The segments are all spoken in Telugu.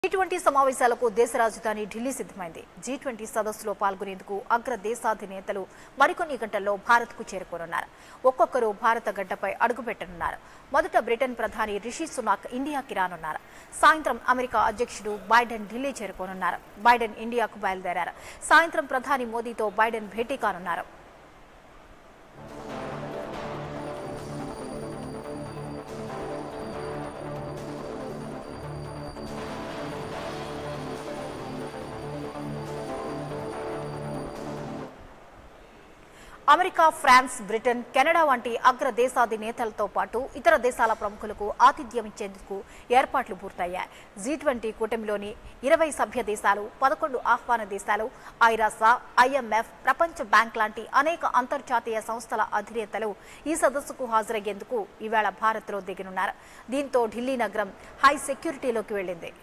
జీ ట్వంటీ సమావేశాలకు దేశ రాజధాని ఢిల్లీ సిద్ధమైంది జీ ట్వంటీ సదస్సులో పాల్గొనేందుకు అగ్ర దేశాధినేతలు మరికొన్ని గంటల్లో భారత్కు చేరుకోనున్నారు ఒక్కొక్కరు భారత గడ్డపై అడుగుపెట్టనున్నారు మొదట బ్రిటన్ ప్రధాని రిషి సునాక్ ఇండియాకి రానున్నారు సాయంత్రం అమెరికా అధ్యక్షుడు బైడెన్ ఢిల్లీ చేరుకోనున్నారు బైడెన్ ఇండియాకు బయలుదేరారు సాయంత్రం ప్రధాని మోదీతో బైడెన్ భేటీ కానున్నారు అమెరికా ఫ్రాన్స్ బ్రిటన్ కెనడా వంటి అగ్ర దేశాధినేతలతో పాటు ఇతర దేశాల ప్రముఖులకు ఆతిథ్యం ఇచ్చేందుకు ఏర్పాట్లు పూర్తయ్యాయి జీ ట్వంటీ కూటమిలోని ఇరవై సభ్య దేశాలు పదకొండు ఆహ్వాన దేశాలు ఐరాసా ఐఎంఎఫ్ ప్రపంచ బ్యాంక్ లాంటి అనేక అంతర్జాతీయ సంస్థల అధినేతలు ఈ సదస్సుకు హాజరయ్యేందుకు ఈవేళ భారత్లో దిగనున్నారు దీంతో ఢిల్లీ నగరం హై సెక్యూరిటీలోకి వెళ్లింది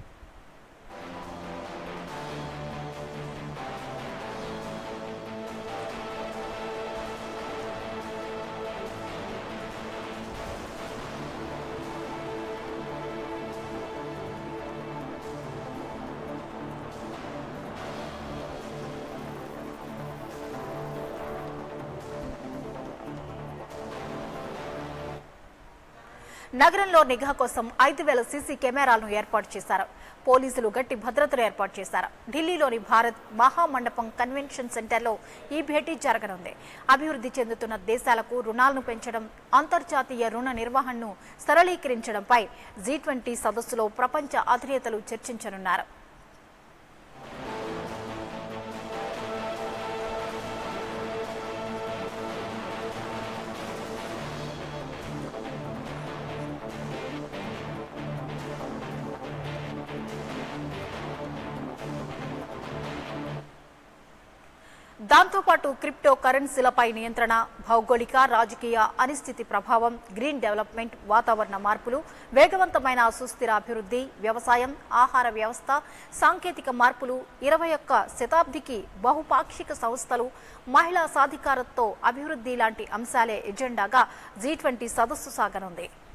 నగరంలో నిఘా కోసం ఐదు వేల సీసీ కెమెరాలను ఏర్పాటు చేశారు పోలీసులు గట్టి భద్రతను ఏర్పాటు చేశారు ఢిల్లీలోని భారత్ మహామండపం కన్వెన్షన్ సెంటర్లో ఈ భేటీ జరగనుంది అభివృద్ధి చెందుతున్న దేశాలకు రుణాలను పెంచడం అంతర్జాతీయ రుణ నిర్వహణను సరళీకరించడంపై జీ ట్వంటీ సదస్సులో ప్రపంచ అధినేతలు చర్చించనున్నారు దాంతోపాటు క్రిప్టో కరెన్సీలపై నియంత్రణ భౌగోళిక రాజకీయ అనిశ్చితి ప్రభావం గ్రీన్ డెవలప్మెంట్ వాతావరణ మార్పులు వేగవంతమైన సుస్థిర అభివృద్ధి వ్యవసాయం ఆహార వ్యవస్థ సాంకేతిక మార్పులు ఇరవై ఒక్క శతాబ్దికి బహుపాక్షిక సంస్థలు మహిళా సాధికారతతో అభివృద్ధి లాంటి అంశాలే ఎజెండాగా జీ ట్వంటీ సదస్సు సాగనుంది